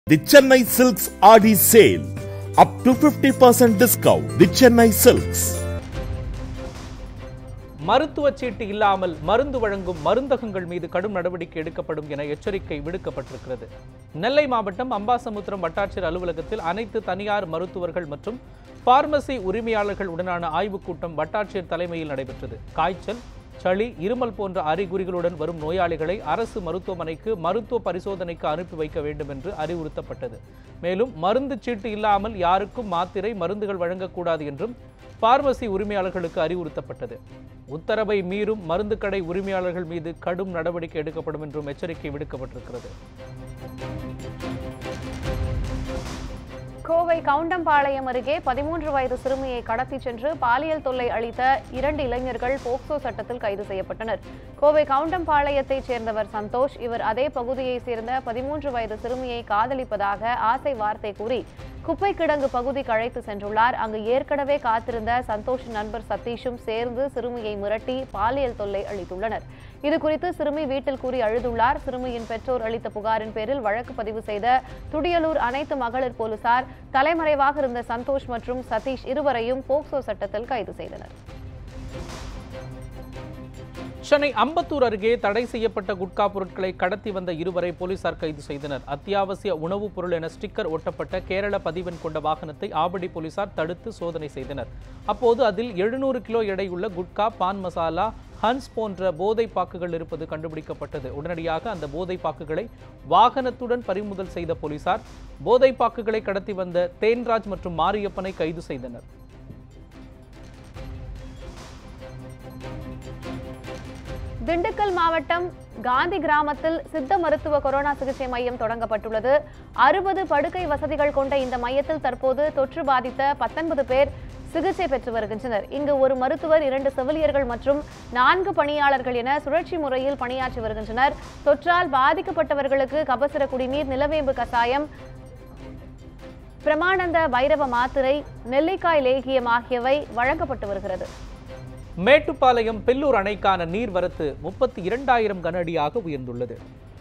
The Chennai Silks Adi Sale. Up to 50% discount. The Chennai Silks. மருத்துவச் சீட்டு இல்லாமல் மருந்து வழங்கும் மருந்தகங்கள் மீது கடும் நடவடிக்கை எடுக்கப்படும் என எச்சரிக்கை விடுக்கப்பட்டிருக்கிறது நெல்லை மாவட்டம் அம்பாசமுத்திரம் வட்டாட்சியர் அலுவலகத்தில் அனைத்து தனியார் மருத்துவர்கள் மற்றும் பார்மசி உரிமையாளர்கள் உடனான ஆய்வுக் கூட்டம் வட்டாட்சியர் தலைமையில் நடைபெற்றது காய்ச்சல் சளி இருமல் போன்ற அறிகுறிகளுடன் வரும் நோயாளிகளை அரசு மருத்துவமனைக்கு மருத்துவ பரிசோதனைக்கு அனுப்பி வைக்க வேண்டும் என்று அறிவுறுத்தப்பட்டது மேலும் மருந்து சீட்டு இல்லாமல் யாருக்கும் மாத்திரை மருந்துகள் வழங்கக்கூடாது என்றும் பார்மசி உரிமையாளர்களுக்கு அறிவுறுத்தப்பட்டது உத்தரவை மீறும் மருந்து கடை உரிமையாளர்கள் மீது கடும் நடவடிக்கை எடுக்கப்படும் என்றும் எச்சரிக்கை விடுக்கப்பட்டிருக்கிறது கோவை கவுண்டம்பாளையம் அருகே பதிமூன்று வயது சிறுமியை கடத்திச் சென்று பாலியல் தொல்லை அளித்த இரண்டு இளைஞர்கள் போக்சோ சட்டத்தில் கைது செய்யப்பட்டனர் கோவை கவுண்டம்பாளையத்தைச் சேர்ந்தவர் சந்தோஷ் இவர் அதே பகுதியைச் சேர்ந்த பதிமூன்று வயது சிறுமியை காதலிப்பதாக ஆசை வார்த்தை கூறி குப்பை கிடங்கு பகுதிக்கு அழைத்து சென்றுள்ளார் அங்கு ஏற்கனவே காத்திருந்த சந்தோஷின் நண்பர் சதீஷும் சேர்ந்து சிறுமியை மிரட்டி பாலியல் தொல்லை அளித்துள்ளனர் இது குறித்து சிறுமி வீட்டில் கூறி அழுதுள்ளார் சிறுமியின் பெற்றோர் அளித்த புகாரின் பேரில் வழக்கு பதிவு செய்த துடியலூர் அனைத்து மகளிர் போலீசார் தலைமறைவாக இருந்த சந்தோஷ் மற்றும் சதீஷ் இருவரையும் போக்சோ சட்டத்தில் கைது செய்தனர் சென்னை அம்பத்தூர் அருகே தடை செய்யப்பட்ட குட்கா பொருட்களை கடத்தி வந்த இருவரை போலீசார் கைது செய்தனர் அத்தியாவசிய உணவுப் பொருள் என ஸ்டிக்கர் ஒட்டப்பட்ட கேரள பதிவெண் கொண்ட வாகனத்தை ஆவடி போலீசார் தடுத்து சோதனை செய்தனர் அப்போது அதில் எழுநூறு கிலோ எடையுள்ள குட்கா பான் மசாலா ஹன்ஸ் போன்ற போதை பாக்குகள் இருப்பது கண்டுபிடிக்கப்பட்டது உடனடியாக அந்த போதை பாக்குகளை வாகனத்துடன் பறிமுதல் செய்த போலீசார் போதை பாக்குகளை கடத்தி வந்த தேன்ராஜ் மற்றும் மாரியப்பனை கைது செய்தனர் திண்டுக்கல் மாவட்டம் காந்தி கிராமத்தில் சித்த மருத்துவ கொரோனா சிகிச்சை மையம் தொடங்கப்பட்டுள்ளது அறுபது படுக்கை வசதிகள் கொண்ட இந்த மையத்தில் தற்போது தொற்று பாதித்த பத்தொன்பது பேர் சிகிச்சை பெற்று வருகின்றனர் இங்கு ஒரு மருத்துவர் இரண்டு செவிலியர்கள் மற்றும் நான்கு பணியாளர்கள் என சுழற்சி முறையில் பணியாற்றி வருகின்றனர் தொற்றால் பாதிக்கப்பட்டவர்களுக்கு கபசுர குடிநீர் நிலவேம்பு கசாயம் பிரமானந்த பைரவ மாத்திரை நெல்லிக்காய் லேகியம் ஆகியவை வழங்கப்பட்டு வருகிறது மேட்டுப்பாளையம் பெல்லூர் அணைக்கான நீர்வரத்து முப்பத்தி இரண்டாயிரம் கன அடியாக உயர்ந்துள்ளது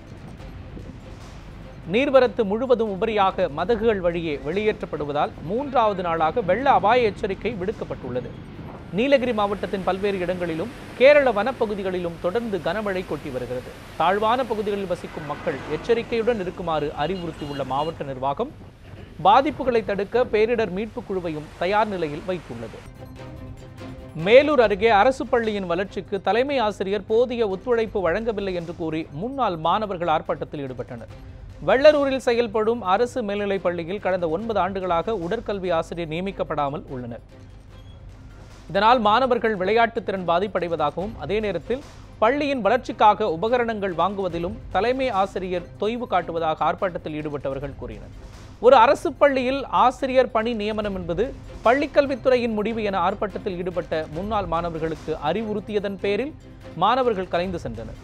நீர்வரத்து முழுவதும் உபரியாக மதகுகள் வழியே வெளியேற்றப்படுவதால் மூன்றாவது நாளாக வெள்ள அபாய எச்சரிக்கை விடுக்கப்பட்டுள்ளது நீலகிரி மாவட்டத்தின் பல்வேறு இடங்களிலும் கேரள வனப்பகுதிகளிலும் தொடர்ந்து கனமழை கொட்டி வருகிறது தாழ்வான பகுதிகளில் வசிக்கும் மக்கள் எச்சரிக்கையுடன் இருக்குமாறு அறிவுறுத்தியுள்ள மாவட்ட நிர்வாகம் பாதிப்புகளை தடுக்க பேரிடர் மீட்புக் குழுவையும் தயார் நிலையில் வைத்துள்ளது மேலூர் அருகே அரசு பள்ளியின் வளர்ச்சிக்கு தலைமை ஆசிரியர் போதிய ஒத்துழைப்பு வழங்கவில்லை என்று கூறி முன்னாள் மாணவர்கள் ஆர்ப்பாட்டத்தில் ஈடுபட்டனர் வெள்ளலூரில் செயல்படும் அரசு மேல்நிலைப் பள்ளியில் கடந்த ஒன்பது ஆண்டுகளாக உடற்கல்வி ஆசிரியர் நியமிக்கப்படாமல் உள்ளனர் இதனால் மாணவர்கள் விளையாட்டுத் திறன் பாதிப்படைவதாகவும் அதே நேரத்தில் பள்ளியின் வளர்ச்சிக்காக உபகரணங்கள் வாங்குவதிலும் தலைமை ஆசிரியர் தொய்வு காட்டுவதாக ஆர்ப்பாட்டத்தில் ஈடுபட்டவர்கள் கூறினர் ஒரு அரசு பள்ளியில் ஆசிரியர் பணி நியமனம் என்பது பள்ளிக்கல்வித்துறையின் முடிவு என ஆர்ப்பாட்டத்தில் ஈடுபட்ட முன்னாள் மாணவர்களுக்கு அறிவுறுத்தியதன் பேரில் மாணவர்கள் கலைந்து சென்றனர்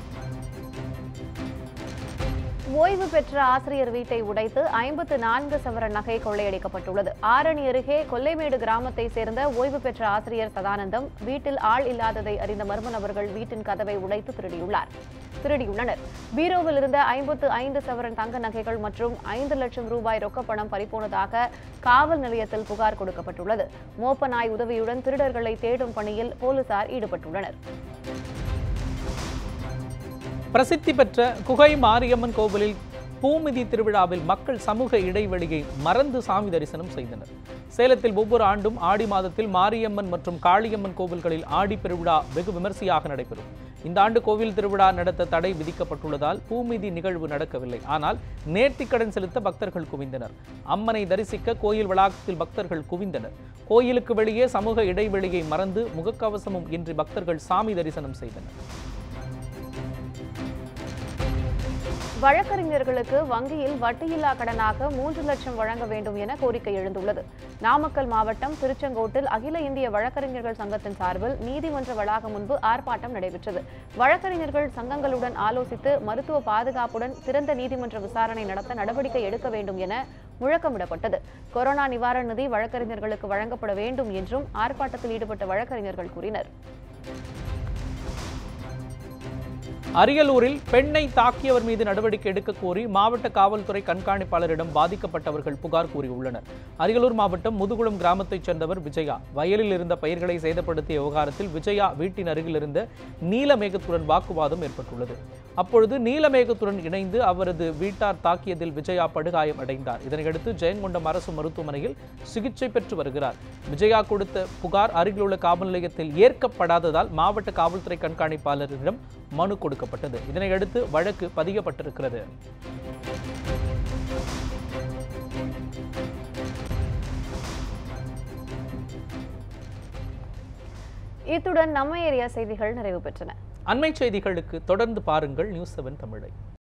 ஓய்வு பெற்ற ஆசிரியர் வீட்டை உடைத்து ஐம்பத்து நான்கு சவர நகை கொள்ளையடிக்கப்பட்டுள்ளது ஆரணி அருகே கொல்லைமேடு கிராமத்தை சேர்ந்த ஓய்வு பெற்ற ஆசிரியர் சதானந்தம் வீட்டில் ஆள் இல்லாததை அறிந்த மர்ம நபர்கள் வீட்டின் கதவை உடைத்து திருடியுள்ளார் திருடியுள்ளனர் பீரோவில் இருந்த ஐம்பத்து ஐந்து சவரன் தங்க நகைகள் மற்றும் ஐந்து லட்சம் ரூபாய் ரொக்கப்பணம் பறிபோனதாக காவல் நிலையத்தில் புகார் கொடுக்கப்பட்டுள்ளது மோப்ப நாய் உதவியுடன் திருடர்களை தேடும் பணியில் போலீசார் ஈடுபட்டுள்ளனர் பிரசித்தி பெற்ற குகை மாரியம்மன் கோவிலில் பூமிதி திருவிழாவில் மக்கள் சமூக இடைவெளியை மறந்து சாமி தரிசனம் செய்தனர் சேலத்தில் ஒவ்வொரு ஆண்டும் ஆடி மாதத்தில் மாரியம்மன் மற்றும் காளியம்மன் கோவில்களில் ஆடி பெருவிழா வெகு விமர்சையாக நடைபெறும் இந்த ஆண்டு கோவில் திருவிழா நடத்த தடை விதிக்கப்பட்டுள்ளதால் பூமிதி நிகழ்வு நடக்கவில்லை ஆனால் நேர்த்திக்கடன் செலுத்த பக்தர்கள் குவிந்தனர் அம்மனை தரிசிக்க கோயில் வளாகத்தில் பக்தர்கள் குவிந்தனர் கோயிலுக்கு வெளியே சமூக இடைவெளியை மறந்து முகக்கவசமும் இன்றி பக்தர்கள் சாமி தரிசனம் செய்தனர் வழக்கறிஞர்களுக்கு வங்கியில் வட்டியில்லா கடனாக மூன்று லட்சம் வழங்க வேண்டும் என கோரிக்கை எழுந்துள்ளது நாமக்கல் மாவட்டம் திருச்செங்கோட்டில் அகில இந்திய வழக்கறிஞர்கள் சங்கத்தின் சார்பில் நீதிமன்ற வளாகம் முன்பு ஆர்ப்பாட்டம் நடைபெற்றது வழக்கறிஞர்கள் சங்கங்களுடன் ஆலோசித்து மருத்துவ பாதுகாப்புடன் திறந்த நீதிமன்ற விசாரணை நடத்த நடவடிக்கை எடுக்க வேண்டும் என முழக்கமிடப்பட்டது கொரோனா நிவாரண நிதி வழக்கறிஞர்களுக்கு வழங்கப்பட வேண்டும் என்றும் ஆர்ப்பாட்டத்தில் ஈடுபட்ட வழக்கறிஞர்கள் கூறினர் அரியலூரில் பெண்ணை தாக்கியவர் மீது நடவடிக்கை எடுக்க கோரி மாவட்ட காவல்துறை கண்காணிப்பாளரிடம் பாதிக்கப்பட்டவர்கள் புகார் கூறியுள்ளனர் அரியலூர் மாவட்டம் முதுகுளம் கிராமத்தைச் சேர்ந்தவர் விஜயா வயலில் இருந்த பயிர்களை சேதப்படுத்திய விவகாரத்தில் விஜயா வீட்டின் அருகில் இருந்த நீலமேகத்துடன் வாக்குவாதம் ஏற்பட்டுள்ளது அப்பொழுது நீலமேகத்துடன் இணைந்து அவரது வீட்டார் தாக்கியதில் விஜயா படுகாயம் அடைந்தார் இதனையடுத்து ஜெயங்கொண்டம் அரசு மருத்துவமனையில் சிகிச்சை பெற்று வருகிறார் விஜயா கொடுத்த புகார் அருகிலுள்ள காவல் நிலையத்தில் ஏற்கப்படாததால் மாவட்ட காவல்துறை கண்காணிப்பாளரிடம் மனு கொடுக்கப்பட்டது இதனையடுத்து வழக்கு பதியப்பட்டிருக்கிறது இத்துடன் நம்ம ஏரியா செய்திகள் நிறைவு பெற்றன அண்மை செய்திகளுக்கு தொடர்ந்து பாருங்கள் நியூஸ் செவன் தமிழை